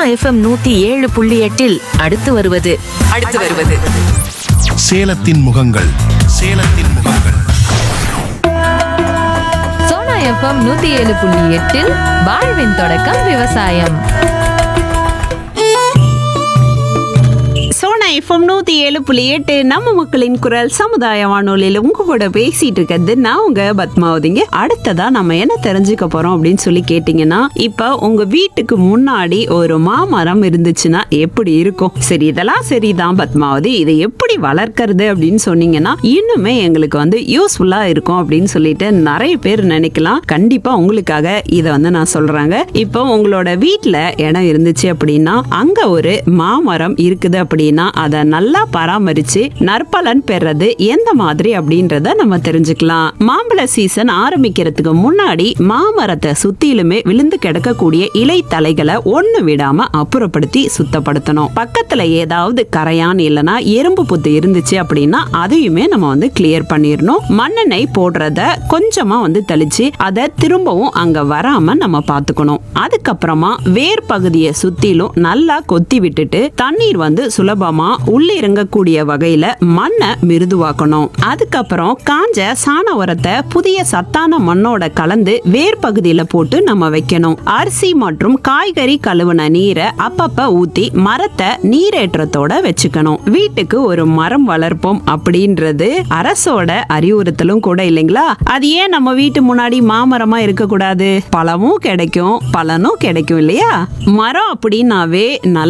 FM நூத்தி ஏழு புள்ளி எட்டில் அடுத்து வருவது அடுத்து வருவது சேலத்தின் முகங்கள் சேலத்தின் முகங்கள் சோனா எஃப்எம் நூத்தி ஏழு புள்ளி எட்டில் வாழ்வின் தொடக்கம் விவசாயம் சோனா எஃப்எம் நூத்தி ஏழு புள்ளி எட்டு நம்ம மக்களின் குரல் சமுதாய வானொலியில் உங்க கூட பேசிட்டு இருக்கிறது நான் உங்க பத்மாவதிங்க அடுத்ததா நம்ம என்ன தெரிஞ்சுக்க போறோம் அப்படின்னு சொல்லி கேட்டீங்கன்னா இப்ப உங்க வீட்டுக்கு முன்னாடி ஒரு மாமரம் இருந்துச்சுன்னா எப்படி இருக்கும் சரி இதெல்லாம் சரிதான் பத்மாவதி இதை எப்படி வளர்க்கறது அப்படின்னு சொன்னீங்கன்னா இன்னுமே எங்களுக்கு வந்து யூஸ்ஃபுல்லா இருக்கும் அப்படின்னு சொல்லிட்டு நிறைய பேர் நினைக்கலாம் கண்டிப்பா உங்களுக்காக இதை வந்து நான் சொல்றாங்க இப்போ உங்களோட வீட்ல இடம் இருந்துச்சு அப்படின்னா அங்க ஒரு மாமரம் இருக்குது அப்படின்னா அதை நல்லா பராமரிச்சு நற்பலன் பெறது எந்த மாதிரி அப்படின்றத நம்ம தெரிஞ்சுக்கலாம் மாம்பழ சீசன் ஆரம்பிக்கிறதுக்கு முன்னாடி மாமரத்தை சுத்திலுமே விழுந்து கிடக்கக்கூடிய இலை தலைகளை ஒண்ணு விடாம அப்புறப்படுத்தி சுத்தப்படுத்தணும் பக்கத்துல ஏதாவது கரையான் இல்லனா எறும்பு புத்து இருந்துச்சு அப்படின்னா அதையுமே நம்ம வந்து கிளியர் பண்ணிடணும் மண்ணெண்ணெய் போடுறத கொஞ்சமா வந்து தெளிச்சு அதை திரும்பவும் அங்க வராம நம்ம பாத்துக்கணும் அதுக்கப்புறமா வேர் பகுதியை சுத்திலும் நல்லா கொத்தி விட்டுட்டு தண்ணீர் வந்து சுலபமா உள்ளே இறங்கக்கூடிய வகையில மண்ணை மிருதுவாக்கணும் அதுக்கப்புறம் காஞ்ச சாண உரத்தை புதிய சத்தான மண்ணோட கலந்து வேர் பகுதியில போட்டு நம்ம வைக்கணும் அரிசி மற்றும் காய்கறி கழுவுன நீரை அப்பப்ப ஊத்தி மரத்தை நீரேற்றத்தோட வச்சுக்கணும் வீட்டுக்கு ஒரு மரம் வளர்ப்போம் அப்படின்றது அரசோட அறிவுறுத்தலும் கூட இல்லைங்களா அது ஏன் நம்ம வீட்டு முன்னாடி மாமரமா இருக்கக்கூடாது பழமும் கிடைக்கும் பலனும் கிடைக்கும் இல்லையா மரம் அப்படின்னாவே நல்ல